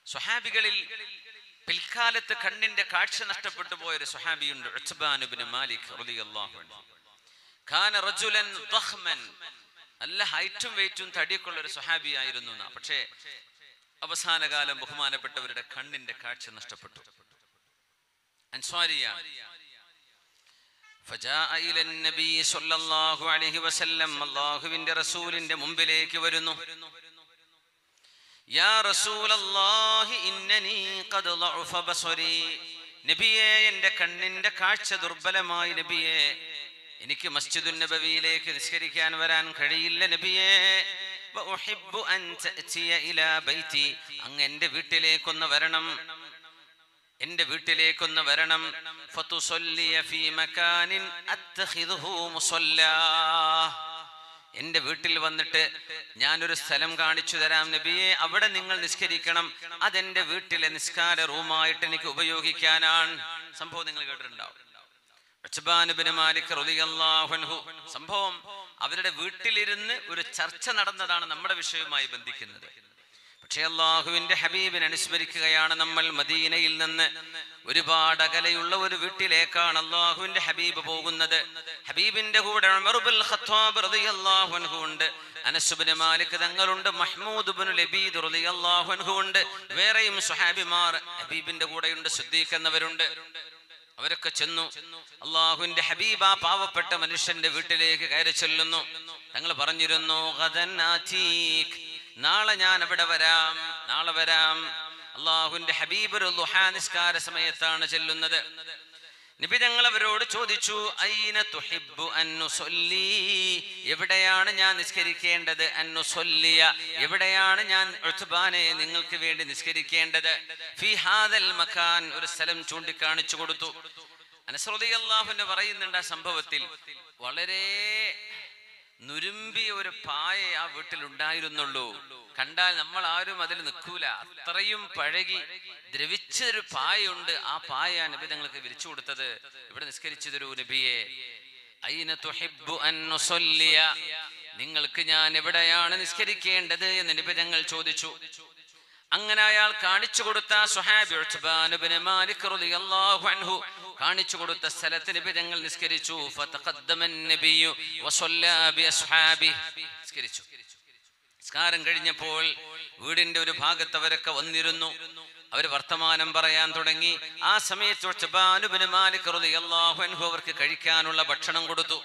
സ്വഹാബികളിൽ പിൽക്കാലത്ത് കണ്ണിന്റെ കാഴ്ച നഷ്ടപ്പെട്ടു പോയ ഒരു സ്വഹാബിയുണ്ട് ഉത്ബാൻ ഇബ്നു മാലിക് റളിയല്ലാഹു അൻഹു കാന റജുലൻ ദഖ്മൻ നല്ല ഹൈറ്റും വെയിറ്റും തടിയൊക്കെ ഉള്ള ഒരു സ്വഹാബിയായിരുന്നു എന്നാ. പക്ഷേ അവസാന കാലം ബഹുമാനപ്പെട്ടവരുടെ കണ്ണിന്റെ കാഴ്ച നഷ്ടപ്പെട്ടു അൻസ്വാരിയാണ് فجاء إلى النبي صلى الله عليه وسلم അള്ളാഹുവിന്റെ റസൂലിന്റെ മുമ്പിലേക്ക് വരുന്നു യാ റസൂലല്ലാഹി ഇന്നനി ഖദ് ളഅഫ ബസരി നബിയേ എൻ്റെ കണ്ണിന്റെ കാഴ്ച ദുർബലമായി നബിയേ എനിക്ക് മസ്ജിദുൻ നബവിയിലേക്ക് നിസ്കരിക്കാൻ വരാൻ കഴിയില്ല നബിയേ വഉഹിബ്ബു അൻ തഅതിയ ഇലാ ബൈതി അങ്ങ് എൻ്റെ വീട്ടിലേക്കൊന്ന് വരണം എന്റെ വീട്ടിലേക്കൊന്ന് വരണം ഫതുസല്ലിയ ഫീ മകാനിൻ അത്തഖിദുഹു മുസല്ലാ എന്റെ വീട്ടിൽ വന്നിട്ട് ഞാനൊരു സ്ഥലം കാണിച്ചു തരാം നബിയെ അവിടെ നിങ്ങൾ നിസ്കരിക്കണം അതെന്റെ വീട്ടിലെ നിസ്കാര റൂമായിട്ട് എനിക്ക് ഉപയോഗിക്കാനാണ് സംഭവം നിങ്ങൾ കേട്ടിട്ടുണ്ടാവും ഉത്ബാൻ ഇബ്നു മാലിക് റളിയല്ലാഹു അൻഹു സംഭവം അവരുടെ വീട്ടിലിരുന്ന് ഒരു ചർച്ച നടന്നതാണ് നമ്മുടെ വിഷയവുമായി ബന്ധിക്കുന്നത് പക്ഷേ അള്ളാഹുവിന്റെ ഹബീബിനെ അനുസ്മരിക്കുകയാണ് നമ്മൾ മദീനയിൽ നിന്ന് ഒരുപാട് അകലെയുള്ള ഒരു വീട്ടിലേക്കാണ് അള്ളാഹുവിന്റെ ഹബീബ് പോകുന്നത് ഹബീബിന്റെ കൂടെ ഉമർ ഇബ്നുൽ ഖത്താബ് റളിയല്ലാഹു അൻഹു ഉണ്ട് അനസ് ഇബ്നു മാലിക് തങ്ങളുണ്ട് മഹ്മൂദ് ഇബ്നു ലബീദ് റളിയല്ലാഹു അൻഹു ഉണ്ട് വേറെയും സ്വഹാബിമാർ ഹബീബിന്റെ കൂടെയുണ്ട് സിദ്ദീഖ് എന്നവരുണ്ട് അവരൊക്കെ ചെന്നു അള്ളാഹുവിന്റെ ഹബീബ പാവപ്പെട്ട മനുഷ്യന്റെ വീട്ടിലേക്ക് കയറി ചെല്ലുന്നു തങ്ങൾ പറഞ്ഞിരുന്നു "ഗദൻ ആതീക്." നാളെ ഞാൻ അവിടെ വരാം നാളെ വരാം അള്ളാഹുവിന്റെ ഹബീബ് ഒരു ളുഹാ നിസ്കാര സമയത്താണ് ചെല്ലുന്നത് നബി തങ്ങൾ അവരോട് ചോദിച്ചു "ഐന തുഹിബ്ബു അൻ നുസല്ലി?" എവിടെയാണ് ഞാൻ നിസ്കരിക്കേണ്ടത് അന്നു സൊല്ലിയ എവിടെയാണ് ഞാൻ ഉത്ബാനെ നിങ്ങൾക്ക് വേണ്ടി നിസ്കരിക്കേണ്ടത് ഫി ഹാദൽ മക്കാൻ ഒരു സ്ഥലം ചൂണ്ടിക്കാണിച്ചു കൊടുത്തു അനസ്രതി അള്ളാഹുവിന് പറയുന്നുണ്ട് ആ സംഭവത്തിൽ വളരെ നുരുമ്പിയ ഒരു പായ ആ വീട്ടിൽ ഉണ്ടായിരുന്നുള്ളൂ കണ്ടാൽ നമ്മൾ ആരും അതിൽ നിൽക്കൂല അത്രയും പഴകി ദ്രവിച്ചൊരു പായുണ്ട് ആ പായ നബി തങ്ങൾക്ക് വിരിച്ചു കൊടുത്തത് ഇവിടെ നിസ്കരിച്ചതൊരു നബിയെ അയിന തുഹിബ്ബു അൻ നുസല്ലിയ നിങ്ങൾക്ക് ഞാൻ എവിടെയാണ് നിസ്കരിക്കേണ്ടത് എന്ന് നബി തങ്ങൾ ചോദിച്ചു അങ്ങനെ അയാൾ കാണിച്ചു കൊടുത്ത സുഹാബി ഉത്ബാൻ ഇബ്നു മാലിക് റളിയല്ലാഹു അൻഹു കാണിച്ചു കൊടുത്ത സ്ഥലത്ത് നബി തങ്ങൾ നിസ്കരിച്ചു ഫതഖദ്ദമ നബിയു വസല്ലാ ബിഅസ്ഹാബി നിസ്കരിച്ചു നിസ്കാരം കഴിഞ്ഞപ്പോൾ വീടിന്റെ ഒരു ഭാഗത്ത് അവരൊക്കെ വന്നിരുന്നു അവർ വർത്തമാനം പറയാൻ തുടങ്ങി ആ സമയത്ത് ഉത്ബാൻ ഇബ്നു മാലിക് റളിയല്ലാഹു അൻഹു അവർക്ക് കഴിക്കാനുള്ള ഭക്ഷണം കൊടുത്തു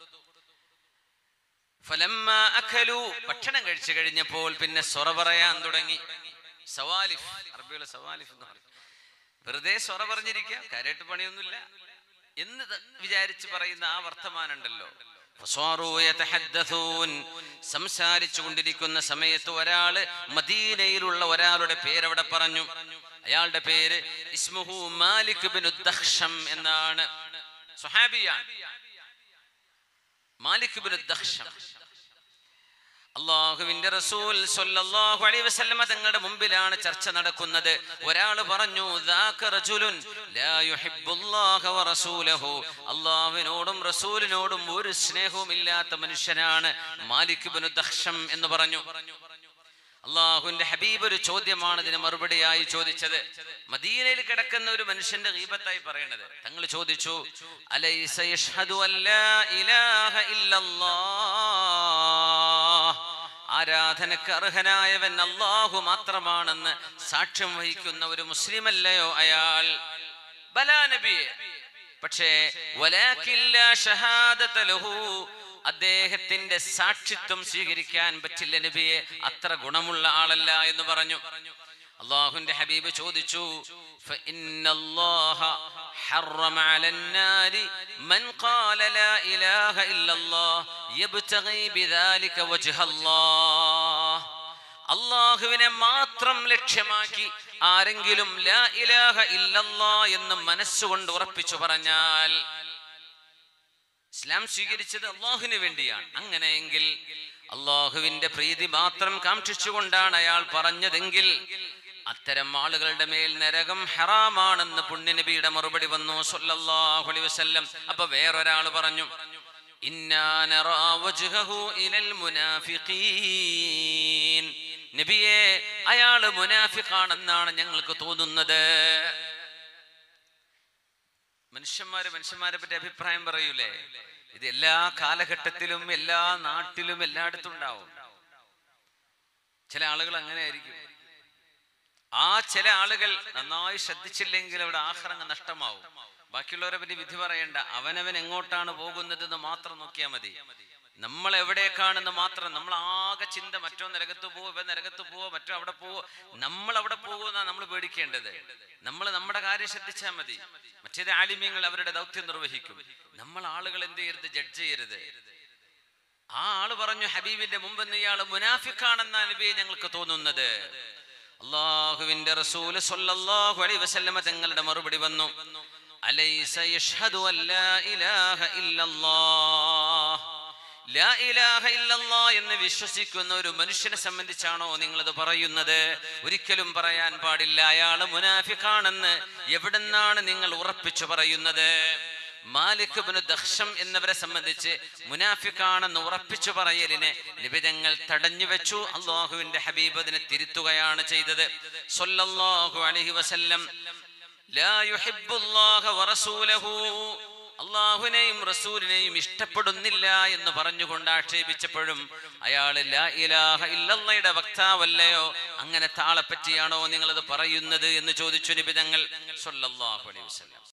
ഫലമ്മ അഖലു ഭക്ഷണം കഴിച്ചു കഴിഞ്ഞപ്പോൾ പിന്നെ സൊറ പറയാൻ തുടങ്ങി സവാലിഫ് അറബിയുള്ള സവാലിഫ് എന്ന് പറയും വെറുതെ സൊറ പറഞ്ഞിരിക്കുക കരട്ട് പണിയൊന്നുമില്ല എന്ന് ത- വിചാരിച്ച് പറയുന്ന ആ വർത്തമാനം ഉണ്ടല്ലോ ഫസ്വാറൂ യതഹദ്ദഥൂൻ. സംസാരിച്ചു കൊണ്ടിരിക്കുന്ന സമയത്ത് ഒരാള് മദീനയിലുള്ള ഒരാളുടെ പേര് അവിടെ പറഞ്ഞു അയാളുടെ പേര് ഇസ്മുഹു മാലിക് ബിൻ ദഖ്ഷം എന്നാണ് സുഹാബിയാണ് മാലിക് ബിൻ ദഖ്ഷം അള്ളാഹുവിന്റെ റസൂൽ സ്വല്ലല്ലാഹു അലൈഹി വസല്ലമ തങ്ങളുടെ മുമ്പിലാണ് ചർച്ച നടക്കുന്നത് ഒരാൾ പറഞ്ഞു "ദാക റജുലുൻ ലാ യുഹിബ്ബുല്ലാഹ വറസൂലഹു." അള്ളാഹുവിനോടും റസൂലിനോടും ഒരു സ്നേഹവും ഇല്ലാത്ത മനുഷ്യനാണ് മാലിക് ഇബ്നു ദഖ്ഷം എന്ന് പറഞ്ഞു അള്ളാഹുവിന്റെ ഹബീബ് ഒരു ചോദ്യമാണ് ഇതിന് മറുപടിയായി ചോദിച്ചത് മദീനയിൽ കിടക്കുന്ന ഒരു മനുഷ്യന്റെ ഗീബത്തായി പറയണത് തങ്ങൾ ചോദിച്ചു അലൈസ യഷ്ഹദു അല്ലാ ഇലാഹ ഇല്ലല്ലാഹ് ആരാധനക്ക് അർഹനായവൻ അള്ളാഹു മാത്രമാണെന്ന് സാക്ഷ്യം വഹിക്കുന്ന ഒരു മുസ്ലിമല്ലയോ അയാൾ ബലാ നബിയെ പക്ഷേ വലാകിൻ ലാ ഷഹാദത ലഹു അദ്ദേഹത്തിന്റെ സാക്ഷിത്വം സ്വീകരിക്കാൻ പറ്റില്ല നബിയെ അത്ര ഗുണമുള്ള ആളല്ല എന്ന് പറഞ്ഞു അള്ളാഹുന്റെ ഹബീബ് ചോദിച്ചു فإن الله حرم على النار من قال لا إله إلا الله يبتغي بذلك وجه الله അള്ളാഹുവിനെ മാത്രം ലക്ഷ്യമാക്കി ആരെങ്കിലും ലാ ഇലാഹ ഇല്ലല്ലാ എന്ന് മനസ്സുകൊണ്ട് ഉറപ്പിച്ചു പറഞ്ഞാൽ ഇസ്ലാം സ്വീകരിച്ചത് അള്ളാഹുവിന് വേണ്ടിയാണ് അങ്ങനെയെങ്കിൽ അള്ളാഹുവിന്റെ പ്രീതി മാത്രം കാക്ഷിച്ചുകൊണ്ടാണ് അയാൾ പറഞ്ഞതെങ്കിൽ അത്തരം ആളുകളുടെ മേൽ നരകം ഹറാമാണെന്ന് പുണ്യനബിയുടെ മറുപടി വന്നു സല്ലല്ലാഹു അലൈഹി വസല്ലം അപ്പൊ വേറൊരാൾ പറഞ്ഞു ഇന്നാ നറാ വജ്ഹഹു ഇലൽ മുനാഫിഖീൻ നബിയെ അയാള് മുനാഫിഖാണെന്നാണ് ഞങ്ങൾക്ക് തോന്നുന്നത് മനുഷ്യന്മാര് മനുഷ്യന്മാരെ പറ്റി അഭിപ്രായം പറയൂലേ ഇത് എല്ലാ കാലഘട്ടത്തിലും എല്ലാ നാട്ടിലും എല്ലായിടത്തും ഉണ്ടാവും ചില ആളുകൾ അങ്ങനെ ആയിരിക്കും ആ ചില ആളുകൾ നന്നായി ശ്രദ്ധിച്ചില്ലെങ്കിൽ അവിടെ ആഹാരങ്ങൾ നഷ്ടമാവും ബാക്കിയുള്ളവരെ പറ്റി വിധി പറയണ്ട അവനവൻ എങ്ങോട്ടാണ് പോകുന്നതെന്ന് മാത്രം നോക്കിയാൽ മതി നമ്മൾ എവിടേക്കാണെന്ന് മാത്രം നമ്മൾ ആകെ ചിന്ത മറ്റോ നരകത്ത് പോവോ ഇവ നരകത്ത് പോവോ മറ്റോ അവിടെ പോവോ നമ്മൾ അവിടെ പോകുമെന്നാണ് നമ്മൾ പേടിക്കേണ്ടത് നമ്മൾ നമ്മുടെ കാര്യം ശ്രദ്ധിച്ചാൽ മതി മറ്റേത് ആലിമ്യങ്ങൾ അവരുടെ ദൗത്യം നിർവഹിക്കും നമ്മൾ ആളുകൾ എന്ത് ചെയ്യരുത് ജഡ്ജ് ചെയ്യരുത് ആ ആള് പറഞ്ഞു ഹബീബിന്റെ മുമ്പ് ഇയാള് മുനാഫിക്കാണെന്ന നബിയെ ഞങ്ങൾക്ക് തോന്നുന്നത് അള്ളാഹുവിന്റെ റസൂല് സ്വല്ലല്ലാഹു അലൈഹി വസല്ലമ തങ്ങളുടെ മറുപടി വന്നു അലൈസ യഷ്ഹദു അല്ലാ ഇലാഹ ഇല്ലല്ലാഹ് ലാ ഇലാഹ ഇല്ലല്ലാ എന്ന് വിശ്വസിക്കുന്ന ഒരു മനുഷ്യനെ സംബന്ധിച്ചാണോ നിങ്ങളിത് പറയുന്നത് ഒരിക്കലും പറയാൻ പാടില്ല അയാള് മുനാഫിക്കാണെന്ന് എവിടെന്നാണ് നിങ്ങൾ ഉറപ്പിച്ചു പറയുന്നത് മാലിക് ഇബ്നു ദഹ്ഷം എന്നവരെ സംബന്ധിച്ച് മുനാഫിക്കാണെന്ന് ഉറപ്പിച്ചു പറയലിനെ നിബിതങ്ങൾ തടഞ്ഞു വെച്ചു അള്ളാഹുവിന്റെ ഹബീബ് അതിനെ തിരുത്തുകയാണ് ചെയ്തത് സല്ലല്ലാഹു അലൈഹി വസല്ലം ലാ യുഹിബ്ബുല്ലാഹ വറസൂലഹു അള്ളാഹുവിനെയും റസൂലിനെയും ഇഷ്ടപ്പെടുന്നില്ല എന്ന് പറഞ്ഞുകൊണ്ട് ആക്ഷേപിച്ചപ്പോഴും അയാൾ ലാ ഇലാഹ ഇല്ലല്ലയുടെ വക്താവല്ലയോ അങ്ങനെ താളെ പറ്റിയാണോ നിങ്ങളത് പറയുന്നത് എന്ന് ചോദിച്ചു നിബിതങ്ങൾ സല്ലല്ലാഹു അലൈഹി വസല്ലം